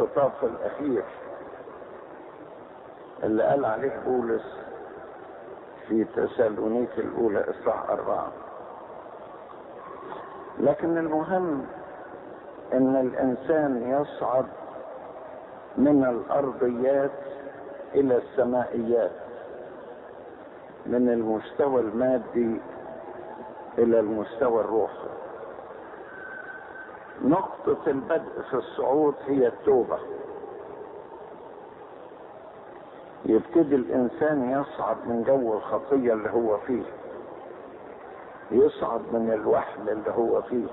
الاختطاف الأخير اللي قال عليه بولس في تسالونيك الأولى إصحاح أربعة لكن المهم ان الانسان يصعد من الارضيات الى السمائيات من المستوى المادي الى المستوى الروحي نقطة البدء في الصعود هي التوبة يبتدي الانسان يصعد من جو الخطية اللي هو فيه يصعد من الوحل اللي هو فيه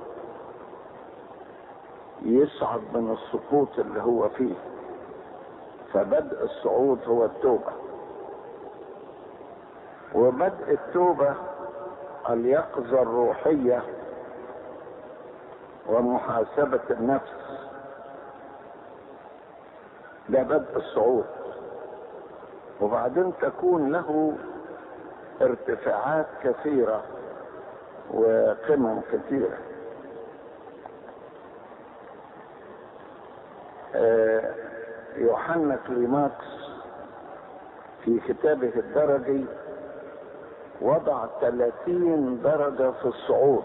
يصعد من السقوط اللي هو فيه فبدء الصعود هو التوبة وبدء التوبة اليقظة الروحية ومحاسبة النفس ده بدء الصعود وبعدين تكون له ارتفاعات كثيرة وقمم كثيرة يوحنا كليماكس في كتابه الدرجي وضع 30 درجة في الصعود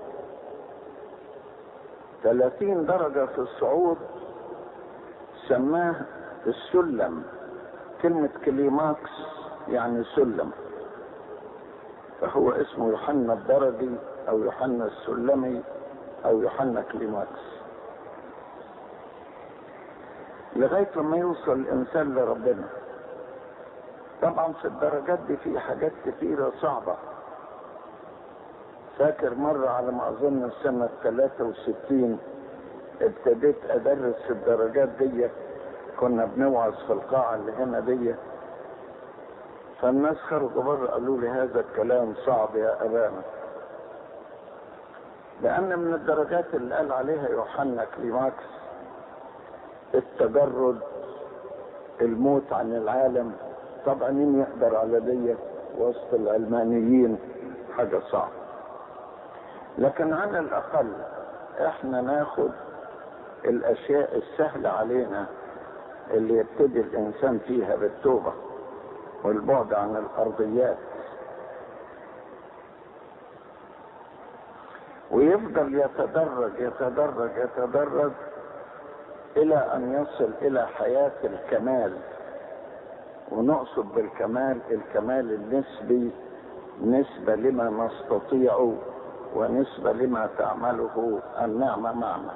30 درجة في الصعود سماه السلم كلمة كليماكس يعني سلم فهو اسمه يوحنا الدرجي او يوحنا السلمي او يوحنا كليماكس لغاية لما يوصل الإنسان لربنا طبعا في الدرجات دي في حاجات كثيرة صعبة فاكر مرة على ما أظن السنة 63 ابتديت أدرس في الدرجات دي كنا بنوعظ في القاعة اللي هنا دي فالناس خرجوا بره قالوا لي هذا الكلام صعب يا أبانا لأن من الدرجات اللي قال عليها يوحنا كليماكس التجرد الموت عن العالم طبعا مين يقدر على دي وسط العلمانيين حاجة صعبة لكن على الأقل احنا ناخد الأشياء السهلة علينا اللي يبتدي الإنسان فيها بالتوبة والبعد عن الأرضيات ويفضل يتدرج يتدرج يتدرج الى ان يصل الى حياة الكمال ونقصد بالكمال الكمال النسبي نسبة لما نستطيع ونسبة لما تعمله النعمة معنا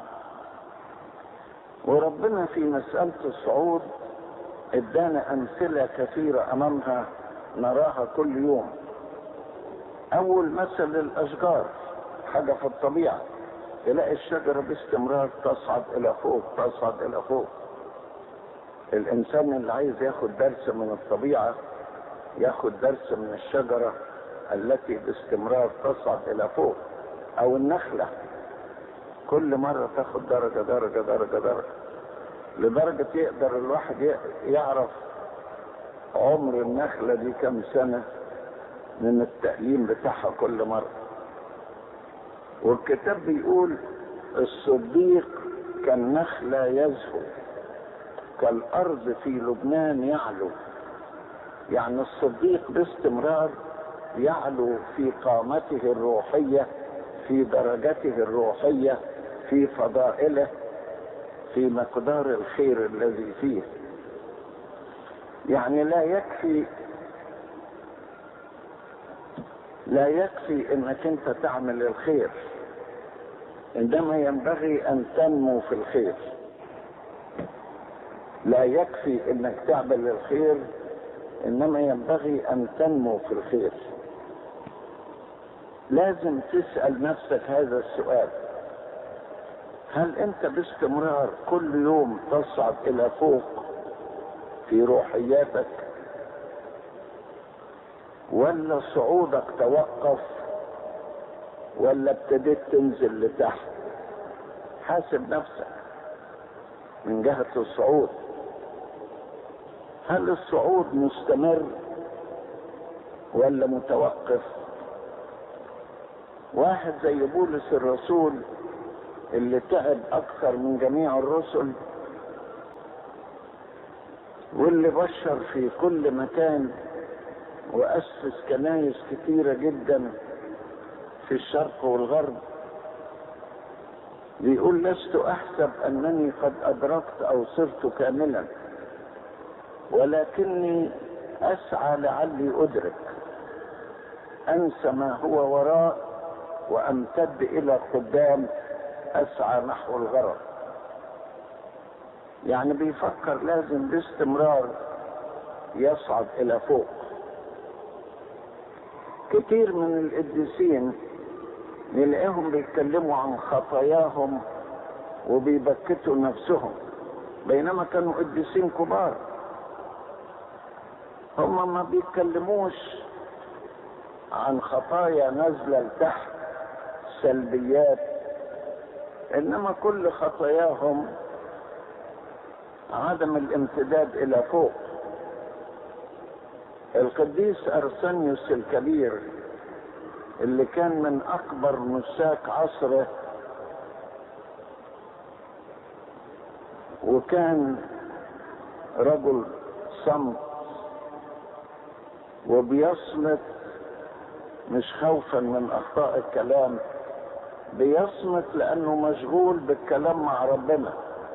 وربنا في مسألة الصعود ادانا امثلة كثيرة امامها نراها كل يوم اول مثل الاشجار حاجة في الطبيعة تلاقي الشجرة باستمرار تصعد إلى فوق تصعد إلى فوق الإنسان اللي عايز ياخد درس من الطبيعة ياخد درس من الشجرة التي باستمرار تصعد إلى فوق أو النخلة كل مرة تاخد درجة درجة درجة درجة لدرجة يقدر الواحد يعرف عمر النخلة دي كم سنة من التأليم بتاعها كل مرة والكتاب بيقول الصديق كالنخلة يزهو كالأرض في لبنان يعلو يعني الصديق باستمرار يعلو في قامته الروحية في درجته الروحية في فضائله في مقدار الخير الذي فيه يعني لا يكفي لا يكفي انك انت تعمل الخير عندما ينبغي ان تنمو في الخير لا يكفي انك تعمل الخير انما ينبغي ان تنمو في الخير لازم تسال نفسك هذا السؤال هل انت باستمرار كل يوم تصعد الى فوق في روحياتك ولا صعودك توقف ولا ابتديت تنزل لتحت حاسب نفسك من جهة الصعود هل الصعود مستمر ولا متوقف واحد زي بولس الرسول اللي تعب اكثر من جميع الرسل واللي بشر في كل مكان وأسس كنايس كثيرة جدا في الشرق والغرب بيقول لست أحسب أنني قد أدركت أو صرت كاملا ولكني أسعى لعلي أدرك أنسى ما هو وراء وأمتد إلى قدام أسعى نحو الغرض يعني بيفكر لازم باستمرار يصعد إلى فوق كتير من القديسين نلاقيهم بيتكلموا عن خطاياهم وبيبكتوا نفسهم بينما كانوا قديسين كبار هم ما بيتكلموش عن خطايا نازلة لتحت سلبيات انما كل خطاياهم عدم الامتداد الى فوق القديس ارسنيوس الكبير اللي كان من اكبر نساك عصره وكان رجل صمت وبيصمت مش خوفا من اخطاء الكلام بيصمت لانه مشغول بالكلام مع ربنا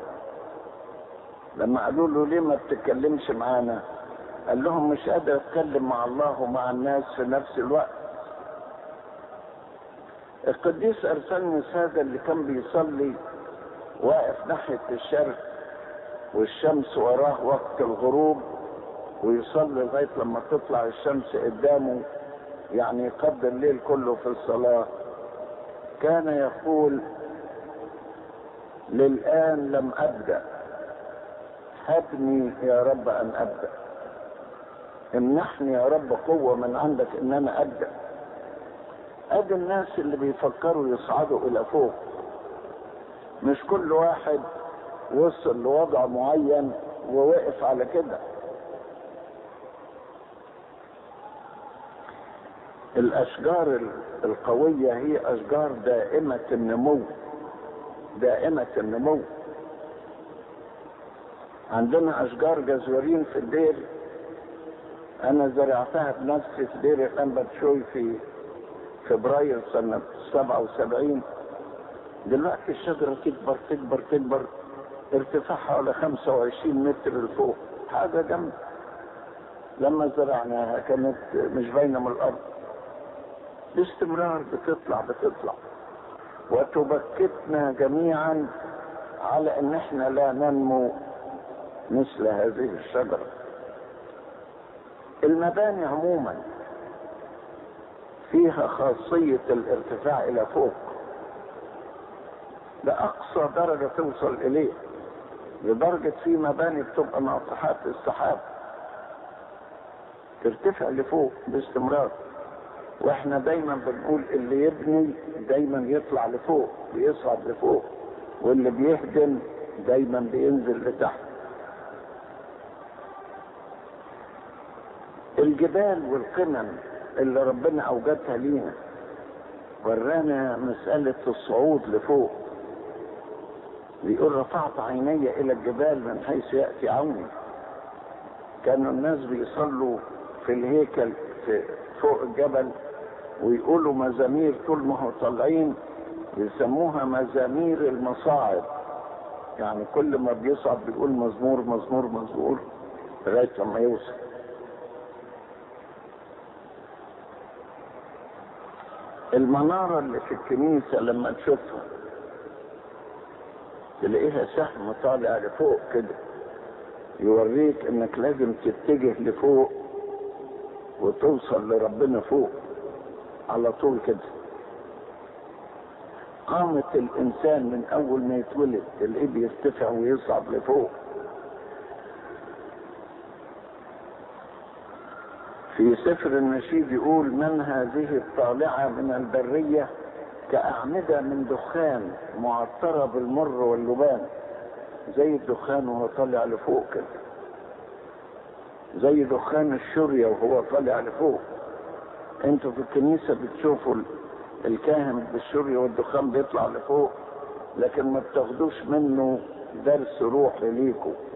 لما قالوا له ليه ما بتتكلمش معانا قال لهم مش قادر اتكلم مع الله ومع الناس في نفس الوقت القديس ارسنيوس هذا اللي كان بيصلي واقف ناحية الشرق والشمس وراه وقت الغروب ويصلي لغاية لما تطلع الشمس قدامه يعني يقضي الليل كله في الصلاة كان يقول للآن لم أبدأ هبني يا رب أن أبدأ امنحني يا رب قوة من عندك إن أنا أبدأ أدي الناس اللي بيفكروا يصعدوا إلى فوق مش كل واحد وصل لوضع معين ووقف على كده الاشجار القوية هي اشجار دائمة النمو دائمة النمو عندنا اشجار جزورين في الدير انا زرعتها بنفسي في دير الانبا شوي في فبراير سنة 77 دلوقتي الشجرة تكبر تكبر تكبر ارتفاعها حوالي 25 متر لفوق حاجة جامدة لما زرعناها كانت مش باينة من الأرض باستمرار بتطلع بتطلع وتبكتنا جميعا على ان احنا لا ننمو مثل هذه الشجرة المباني عموما فيها خاصية الارتفاع الى فوق لأقصى درجة توصل إليه لدرجة في مباني بتبقى ناطحات السحاب ترتفع لفوق باستمرار واحنا دايما بنقول اللي يبني دايما يطلع لفوق بيصعد لفوق واللي بيهدم دايما بينزل لتحت الجبال والقمم اللي ربنا اوجدها لينا ورانا مسألة الصعود لفوق بيقول رفعت عيني الى الجبال من حيث يأتي عوني كانوا الناس بيصلوا في الهيكل في فوق الجبل ويقولوا مزامير طول ما هو طالعين يسموها مزامير المصاعد يعني كل ما بيصعد بيقول مزمور مزمور مزمور لغايه لما يوصل المناره اللي في الكنيسه لما تشوفها تلاقيها سهم طالع لفوق كده يوريك انك لازم تتجه لفوق وتوصل لربنا فوق على طول كده قامة الإنسان من أول ما يتولد تلاقيه بيرتفع ويصعد لفوق في سفر النشيد يقول من هذه الطالعة من البرية كأعمدة من دخان معطرة بالمر واللبان زي الدخان وهو طالع لفوق كده زي دخان الشرية وهو طالع لفوق انتوا في الكنيسة بتشوفوا الكاهن بالشرية والدخان بيطلع لفوق لكن ما بتاخدوش منه درس روحي ليكم